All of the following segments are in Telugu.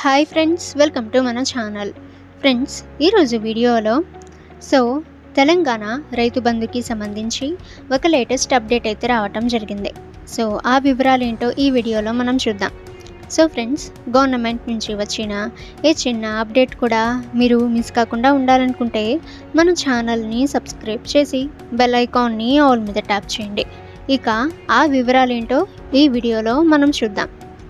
హాయ్ ఫ్రెండ్స్ వెల్కమ్ టు మన ఛానల్ ఫ్రెండ్స్ ఈరోజు వీడియోలో సో తెలంగాణ రైతు బంధుకి సంబంధించి ఒక లేటెస్ట్ అప్డేట్ అయితే రావటం జరిగింది సో ఆ వివరాలు ఏంటో ఈ వీడియోలో మనం చూద్దాం సో ఫ్రెండ్స్ గవర్నమెంట్ నుంచి వచ్చిన ఏ చిన్న అప్డేట్ కూడా మీరు మిస్ కాకుండా ఉండాలనుకుంటే మన ఛానల్ని సబ్స్క్రైబ్ చేసి బెల్ ఐకాన్ని ఆల్ మీద ట్యాప్ చేయండి ఇక ఆ వివరాలు ఏంటో ఈ వీడియోలో మనం చూద్దాం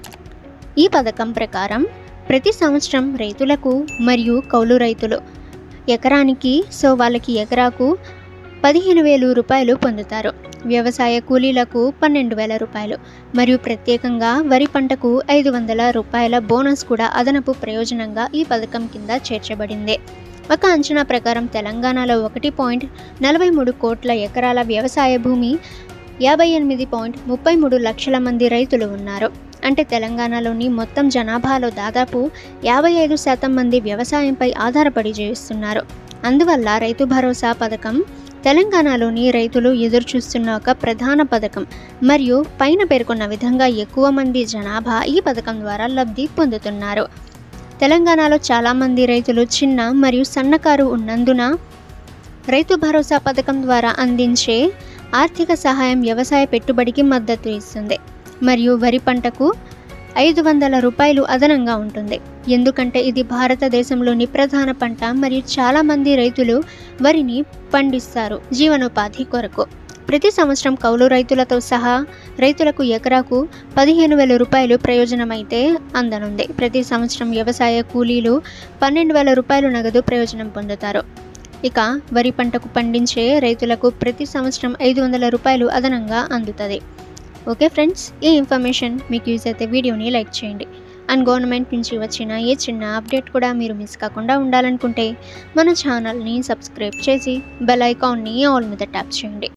ఈ పథకం ప్రకారం ప్రతి సంవత్సరం రైతులకు మరియు కౌలు రైతులు ఎకరానికి సో వాళ్ళకి ఎకరాకు పదిహేను వేలు రూపాయలు పొందుతారు వ్యవసాయ కూలీలకు పన్నెండు వేల రూపాయలు మరియు ప్రత్యేకంగా వరి పంటకు ఐదు వందల రూపాయల బోనస్ కూడా అదనపు ప్రయోజనంగా ఈ పథకం కింద చేర్చబడింది ఒక అంచనా ప్రకారం తెలంగాణలో ఒకటి పాయింట్ నలభై మూడు కోట్ల ఎకరాల వ్యవసాయ భూమి యాభై ఎనిమిది పాయింట్ ముప్పై మూడు లక్షల మంది రైతులు ఉన్నారు అంటే తెలంగాణలోని మొత్తం జనాభాలో దాదాపు యాభై ఐదు శాతం మంది వ్యవసాయంపై ఆధారపడి జీవిస్తున్నారు అందువల్ల రైతు భరోసా పథకం తెలంగాణలోని రైతులు ఎదురుచూస్తున్న ఒక ప్రధాన పథకం మరియు పైన పేర్కొన్న విధంగా ఎక్కువ మంది జనాభా ఈ పథకం ద్వారా లబ్ధి పొందుతున్నారు తెలంగాణలో చాలామంది రైతులు చిన్న మరియు సన్నకారు ఉన్నందున రైతు భరోసా పథకం ద్వారా అందించే ఆర్థిక సహాయం వ్యవసాయ పెట్టుబడికి మద్దతు ఇస్తుంది మరియు వరి పంటకు ఐదు వందల రూపాయలు అదనంగా ఉంటుంది ఎందుకంటే ఇది భారతదేశంలోని ప్రధాన పంట మరియు చాలామంది రైతులు వరిని పండిస్తారు జీవనోపాధి కొరకు ప్రతి సంవత్సరం కౌలు రైతులతో సహా రైతులకు ఎకరాకు పదిహేను వేల రూపాయలు ప్రయోజనమైతే అందనుంది ప్రతి సంవత్సరం వ్యవసాయ కూలీలు పన్నెండు వేల రూపాయలు నగదు ప్రయోజనం పొందుతారు ఇక వరి పంటకు పండించే రైతులకు ప్రతి సంవత్సరం ఐదు వందల రూపాయలు అదనంగా అందుతుంది ఓకే ఫ్రెండ్స్ ఈ ఇన్ఫర్మేషన్ మీకు యూజ్ అయితే వీడియోని లైక్ చేయండి అండ్ గవర్నమెంట్ నుంచి వచ్చిన ఏ చిన్న అప్డేట్ కూడా మీరు మిస్ కాకుండా ఉండాలనుకుంటే మన ఛానల్ని సబ్స్క్రైబ్ చేసి బెల్ ఐకాన్ని ఆల్ మీద ట్యాప్ చేయండి